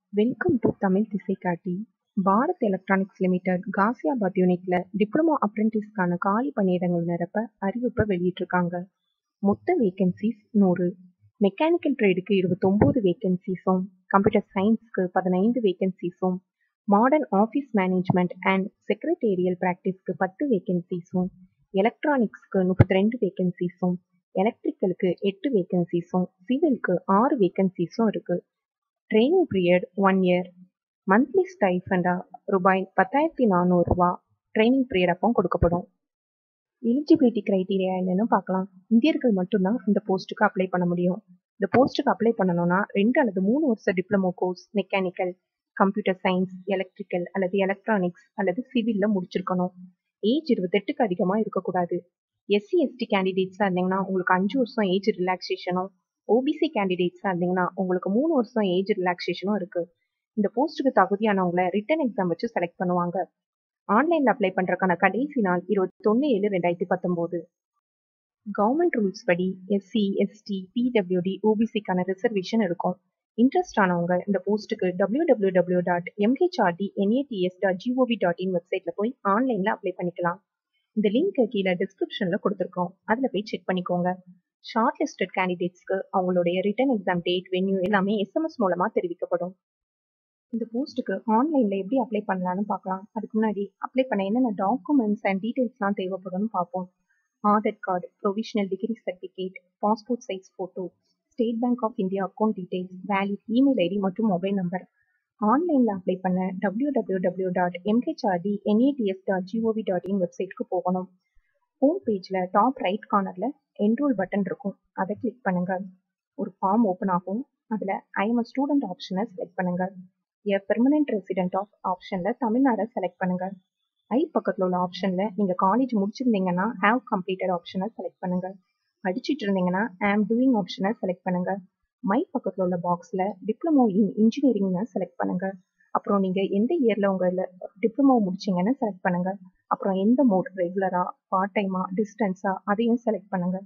welcome to Tamil Thisaikatti Bharat electronics limited Ghaziabad யூனிட்ல diploma அப்ரெண்டிஸ்க்கான காலி பணியிடங்கள் நிரப்ப அறிவிப்பை வெளியிட்டிருக்காங்க மொத்த வேகன்சிஸ் நூறு மெக்கானிக்கல் ட்ரேடுக்கு இருபத்தொம்போது வேகன்சிஸும் கம்ப்யூட்டர் சயின்ஸ்க்கு பதினைந்து வேகன்சிஸும் modern office management and secretarial ப்ராக்டிஸ்க்கு பத்து வேகன்சிஸும் எலக்ட்ரானிக்ஸ்க்கு முப்பத்தி ரெண்டு வேகன்சிஸும் எலக்ட்ரிக்கலுக்கு எட்டு வேகன்சிஸும் சிவிலுக்கு ஆறு வேகன்சிஸும் இருக்கு training period one year monthly ஸ்டைஃபண்டா ரூபாய் பத்தாயிரத்தி நானூறுரூவா ட்ரைனிங் பீரியட் அப்போ கொடுக்கப்படும் எலிஜிபிலிட்டி க்ரைட்டீரியா என்னன்னு பார்க்கலாம் இந்தியர்கள் மட்டும்தான் இந்த போஸ்ட்டுக்கு அப்ளை பண்ண முடியும் இந்த போஸ்ட்டுக்கு அப்ளை பண்ணணும்னா ரெண்டு அல்லது மூணு வருஷம் diploma course mechanical computer science electrical அல்லது எலக்ட்ரானிக்ஸ் அல்லது சிவிலில் முடிச்சிருக்கணும் ஏஜ் இருபத்தெட்டுக்கு அதிகமாக இருக்கக்கூடாது எஸ்சி எஸ்டி கேண்டிடேட்ஸாக இருந்தீங்கன்னா உங்களுக்கு அஞ்சு வருஷம் ஏஜ் ரிலாக்ஸேஷனும் ஓபிசி கேண்டிடேட்ஸாக இருந்தீங்கன்னா உங்களுக்கு மூணு வருஷம் ஏஜ் ரிலாக்ஸேஷனும் இருக்குது இந்த போஸ்ட்டுக்கு தகுதியானவங்களை ரிட்டன் எக்ஸாம் வச்சு செலக்ட் பண்ணுவாங்க ஆன்லைனில் அப்ளை பண்ணுறதுக்கான கடைசி நாள் இருபத்தொன்று ஏழு ரெண்டாயிரத்தி பத்தொம்போது கவர்மெண்ட் ரூல்ஸ் படி எஸ்சி எஸ்டி பிடபிள்யூடி ஓபிசிக்கான ரிசர்வேஷன் இருக்கும் இன்ட்ரெஸ்ட் ஆனவங்க இந்த போஸ்ட்டுக்கு W W W dot MHRD NATS dot GOV dot in வெப்சைட்டில் போய் ஆன்லைனில் அப்ளை பண்ணிக்கலாம் இந்த லிங்க் கீழே டிஸ்கிரிப்ஷனில் கொடுத்துருக்கோம் அதில் போய் செக் பண்ணிக்கோங்க ஷார்ட் லிஸ்டட் கேண்டிடேட்ஸ்க்கு அவங்களுடைய ரிட்டன் எக்ஸாம் டேட் வென்யூ எல்லாமே எஸ்எம்எஸ் மூலமாக தெரிவிக்கப்படும் இந்த போஸ்ட்டுக்கு ஆன்லைனில் எப்படி அப்ளை பண்ணலான்னு பார்க்கலாம் அதுக்கு முன்னாடி அப்ளை பண்ண என்னென்ன டாக்குமெண்ட்ஸ் அண்ட் டீட்டெயில்ஸ்லாம் தேவைப்படும்னு பார்ப்போம் Aadhaar card provisional degree certificate passport size photo state bank of India account details valid email ID மற்றும் மொபைல் நம்பர் ஆன்லைனில் அப்ளை பண்ண W W W dot MHRD NATS dot GOV dot in வெப்சைட்க்கு போகணும் home பேஜில் top right கார்னரில் enrol button இருக்கும் அதை click பண்ணுங்க ஒரு ஃபார்ம் ஓப்பன் ஆகும் அதில் ஐஎம் அ ஸ்டூடெண்ட் ஆப்ஷனை செலக்ட் பண்ணுங்க எ பெர்மனன்ட் ரெசிடென்ட் ஆஃப் ஆப்ஷனில் தமிழ்நாடை செலக்ட் பண்ணுங்க ஐ பக்கத்தில் உள்ள ஆப்ஷனில் நீங்கள் காலேஜ் முடிச்சிருந்தீங்கன்னா ஹேவ் கம்ப்ளீட்டட் ஆப்ஷனை செலக்ட் பண்ணுங்க படிச்சுட்டு இருந்தீங்கன்னா ஆம் டூயிங் ஆப்ஷனை செலக்ட் பண்ணுங்க மை பக்கத்தில் உள்ள பாக்ஸில் டிப்ளமோ இன் இன்ஜினியரிங்னு செலக்ட் பண்ணுங்க அப்புறம் நீங்கள் எந்த இயரில் உங்கள் டிப்ளமோ முடிச்சிங்கன்னு செலக்ட் பண்ணுங்க அப்புறம் எந்த மோட் ரெகுலரா பார்ட் டைமா டிஸ்டன்ஸா அதையும் செலக்ட் பண்ணுங்க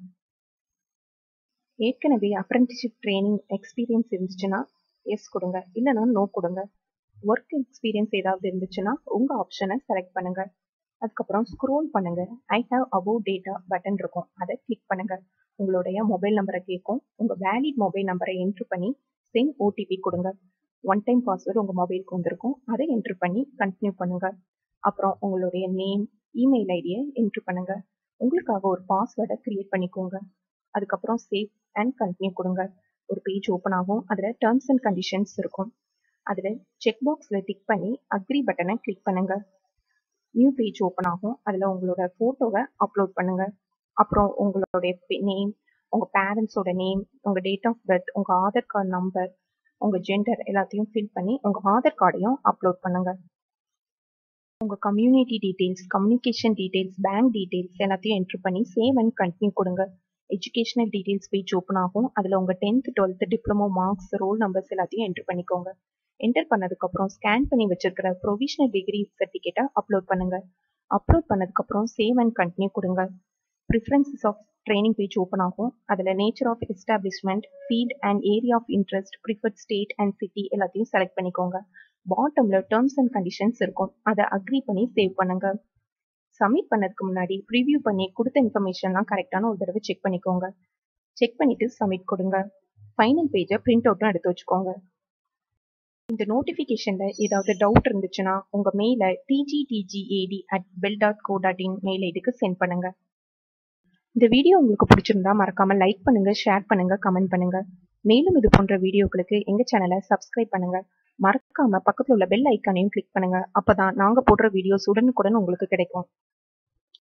ஏற்கனவே அப்ரெண்டிஸ்ஷிப் ட்ரைனிங் எக்ஸ்பீரியன்ஸ் இருந்துச்சுன்னா எஸ் கொடுங்க இல்லைன்னா நோ கொடுங்க ஒர்க் எக்ஸ்பீரியன்ஸ் ஏதாவது இருந்துச்சுன்னா உங்கள் ஆப்ஷனை செலக்ட் பண்ணுங்க அதுக்கப்புறம் ஸ்க்ரோல் பண்ணுங்க I have above data button இருக்கும் அதை கிளிக் பண்ணுங்க உங்களுடைய மொபைல் நம்பரை கேட்கும் உங்கள் வேலிட் மொபைல் நம்பரை என்ட்ரு பண்ணி சென்ட் ஓடிபி கொடுங்க ஒன் டைம் பாஸ்வேர்டு உங்கள் மொபைலுக்கு வந்திருக்கும் அதை என்ட்ரு பண்ணி கண்டினியூ பண்ணுங்க அப்புறம் உங்களுடைய நேம் இமெயில் ஐடியை என்ட்ரு பண்ணுங்க உங்களுக்காக ஒரு பாஸ்வேர்டை கிரியேட் பண்ணிக்கோங்க அதுக்கப்புறம் சேவ் அண்ட் கண்டினியூ கொடுங்க ஒரு பேஜ் ஓப்பன் ஆகும் அதில் டேர்ம்ஸ் அண்ட் கண்டிஷன்ஸ் இருக்கும் அதில் செக் பாக்ஸில் டிக் பண்ணி அக்ரி பட்டனை கிளிக் பண்ணுங்க நியூ பேஜ் ஓப்பன் ஆகும் அதில் உங்களோட ஃபோட்டோவை அப்லோட் பண்ணுங்க அப்புறம் உங்களுடைய நேம் உங்கள் பேரண்ட்ஸோட நேம் உங்கள் டேட் ஆஃப் பர்த் உங்கள் ஆதார் கார்டு நம்பர் உங்கள் ஜெண்டர் எல்லாத்தையும் ஃபில் பண்ணி உங்கள் ஆதார் கார்டையும் அப்லோட் பண்ணுங்க உங்கள் community details communication details bank details எல்லாத்தையும் என்ட்ரு பண்ணி சேவ் அண்ட் கண்டினியூ கொடுங்க எஜுகேஷனல் டீட்டெயில்ஸ் பேஜ் ஓப்பன் ஆகும் அதில் உங்கள் tenth twelfth diploma marks roll numbers எல்லாத்தையும் என்ட்ரு பண்ணிக்கோங்க என்டர் பண்ணதுக்கப்புறம் ஸ்கேன் பண்ணி வச்சிருக்கிற ப்ரொவிஷனல் டிகிரி சர்டிஃபிகேட்டை அப்லோட் பண்ணுங்க அப்லோட் பண்ணதுக்கப்புறம் சேவ் அண்ட் கண்டினியூ கொடுங்க preferences of training page open ஆகும் அதில் nature of establishment field and area of interest preferred state and city எல்லாத்தையும் செலக்ட் பண்ணிக்கோங்க பாட்டமில் டேர்ம்ஸ் அண்ட் கண்டிஷன்ஸ் இருக்கும் அதை அக்ரி பண்ணி சேவ் பண்ணுங்க சப்மிட் பண்ணதுக்கு முன்னாடி ப்ரிவியூ பண்ணி கொடுத்த இன்ஃபர்மேஷன்லாம் கரெக்டான ஒரு தடவை செக் பண்ணிக்கோங்க செக் பண்ணிட்டு சப்மிட் கொடுங்க ஃபைனல் பேஜை பிரிண்ட் அவுட்டும் எடுத்து வச்சுக்கோங்க இந்த நோட்டிஃபிகேஷனில் ஏதாவது டவுட் இருந்துச்சுன்னா உங்கள் மெயிலை DGDGAT at BEL dot co dot in mail ஐடிக்கு சென்ட் பண்ணுங்க இந்த வீடியோ உங்களுக்கு பிடிச்சிருந்தா மறக்காம லைக் பண்ணுங்க ஷேர் பண்ணுங்க கமெண்ட் பண்ணுங்க மேலும் இது போன்ற வீடியோக்களுக்கு எங்க சேனலை சப்ஸ்கிரைப் பண்ணுங்க மறக்காம பக்கத்துல உள்ள பெல் ஐக்கானையும் கிளிக் பண்ணுங்க அப்பதான் நாங்க போடுற வீடியோஸ் உடனுக்குடன் உங்களுக்கு கிடைக்கும்